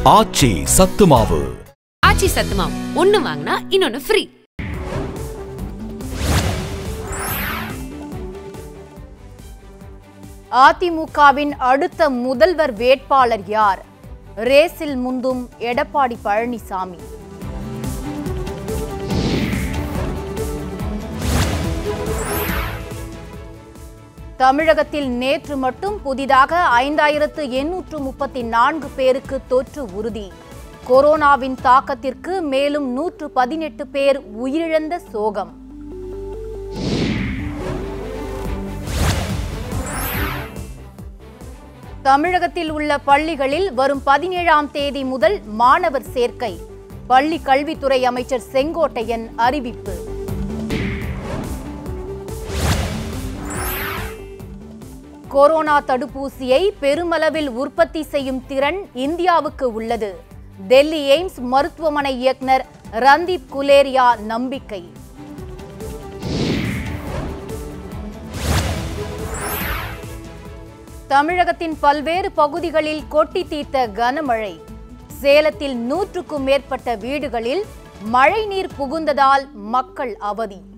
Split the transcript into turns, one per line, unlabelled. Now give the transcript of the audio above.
ஆச்சி சத்துமாவு
ஆச்சி சத்துமாவு ஒன்னு வாங்கினா இன்னொன்னு ஃப்ரீ
அதிமுகவின் அடுத்த முதல்வர் வேட்பாளர் யார் ரேஸில் முந்தும் எடப்பாடி பழனிசாமி தமிழகத்தில் நேற்று மட்டும் புதிதாக ஐந்தாயிரத்து எண்ணூற்று முப்பத்தி நான்கு பேருக்கு தொற்று உறுதி கொரோனாவின் தாக்கத்திற்கு மேலும் நூற்று பதினெட்டு பேர் உயிரிழந்த சோகம் தமிழகத்தில் உள்ள பள்ளிகளில் வரும் பதினேழாம் தேதி முதல் மாணவர் சேர்க்கை பள்ளி கல்வித்துறை அமைச்சர் செங்கோட்டையன் அறிவிப்பு கொரோனா தடுப்பூசியை பெருமளவில் உற்பத்தி செய்யும் திறன் இந்தியாவுக்கு உள்ளது டெல்லி எய்ம்ஸ் மருத்துவமனை இயக்குனர் ரந்தீப் குலேரியா நம்பிக்கை தமிழகத்தின் பல்வேறு பகுதிகளில் கொட்டி தீர்த்த கனமழை சேலத்தில் நூற்றுக்கும் மேற்பட்ட வீடுகளில் மழைநீர் புகுந்ததால் மக்கள் அவதி